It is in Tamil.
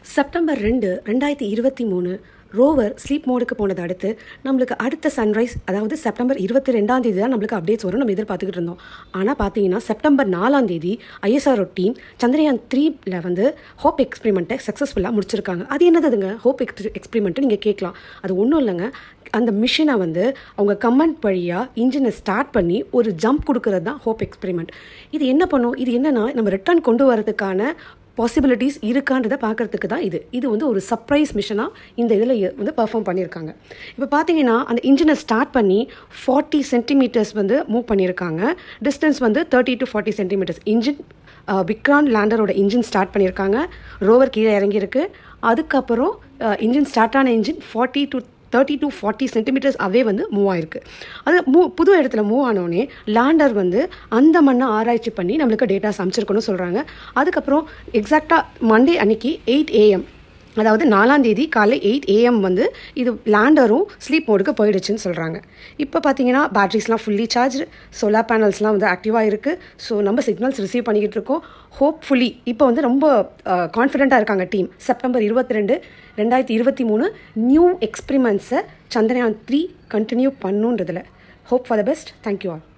செப்டம்பர் ரெண்டு ரெண்டாயிரத்தி இருபத்தி மூணு ரோவர் ஸ்லீப் மோடுக்கு போனதை அடுத்து நம்மளுக்கு அடுத்த சன்ரைஸ் அதாவது செப்டம்பர் இருபத்தி ரெண்டாம் தேதி தான் நம்மளுக்கு அப்டேட்ஸ் வரும் நம்ம எதிர்பார்த்துக்கிட்டு இருந்தோம் ஆனால் பார்த்தீங்கன்னா செப்டம்பர் நாலாம் தேதி ஐஎஸ்ஆர்ஓ டீம் சந்திரயான் த்ரீல வந்து ஹோப் எக்ஸ்பெரிமெண்ட்டை சக்ஸஸ்ஃபுல்லாக முடிச்சிருக்காங்க அது என்னதுங்க ஹோப் எக்ஸ் எக்ஸ்பெரிமெண்ட்டு நீங்கள் கேட்கலாம் அது ஒன்றும் இல்லைங்க அந்த மிஷினை வந்து அவங்க கமெண்ட் வழியாக இன்ஜினை ஸ்டார்ட் பண்ணி ஒரு ஜம்ப் கொடுக்கறது தான் ஹோப் எக்ஸ்பெரிமெண்ட் இது என்ன பண்ணும் இது என்னன்னா நம்ம ரிட்டர்ன் கொண்டு வரதுக்கான பாசிபிலிட்டிஸ் இருக்கான்றதை பார்க்கறதுக்கு தான் இது இது வந்து ஒரு சர்ப்ரைஸ் மிஷனாக இந்த இதில் வந்து பர்ஃபார்ம் பண்ணியிருக்காங்க இப்போ பார்த்தீங்கன்னா அந்த இன்ஜினை ஸ்டார்ட் பண்ணி ஃபார்ட்டி சென்டிமீட்டர்ஸ் வந்து மூவ் பண்ணியிருக்காங்க டிஸ்டன்ஸ் வந்து thirty to forty centimetres engine Vikram லேண்டரோட இன்ஜின் ஸ்டார்ட் பண்ணியிருக்காங்க ரோவர் கீழே இறங்கியிருக்கு அதுக்கப்புறம் இன்ஜின் ஸ்டார்ட் ஆன engine forty to thirty to forty centimetres away வந்து மூவ் ஆயிருக்கு அது மூ புது இடத்துல மூவ் ஆனோடனே லேண்டர் வந்து அந்த மண்ணை ஆராய்ச்சி பண்ணி நம்மளுக்கு டேட்டாஸ் அமைச்சிருக்கணும்னு சொல்கிறாங்க அதுக்கப்புறம் எக்ஸாக்டாக மண்டே அன்னைக்கு எயிட் ஏஎம் அதாவது நாலாம் தேதி காலை எயிட் ஏஎம் வந்து இது லேண்டரும் ஸ்லீப் மோடுக்கு போயிடுச்சுன்னு சொல்கிறாங்க இப்போ பார்த்தீங்கன்னா பேட்ரிஸ்லாம் ஃபுல்லி சார்ஜ் சோலார் பேனல்ஸ்லாம் வந்து ஆக்டிவாக இருக்குது ஸோ நம்ம சிக்னல்ஸ் ரிசீவ் பண்ணிக்கிட்டு இருக்கோம் ஹோப்ஃபுல்லி இப்போ வந்து ரொம்ப கான்ஃபிடென்ட்டாக இருக்காங்க டீம் செப்டம்பர் இருபத்தி ரெண்டு ரெண்டாயிரத்தி இருபத்தி மூணு நியூ எக்ஸ்பிரிமெண்ட்ஸை சந்திரயான் த்ரீ கண்டினியூ பண்ணுன்றதில் hope for the best thank you all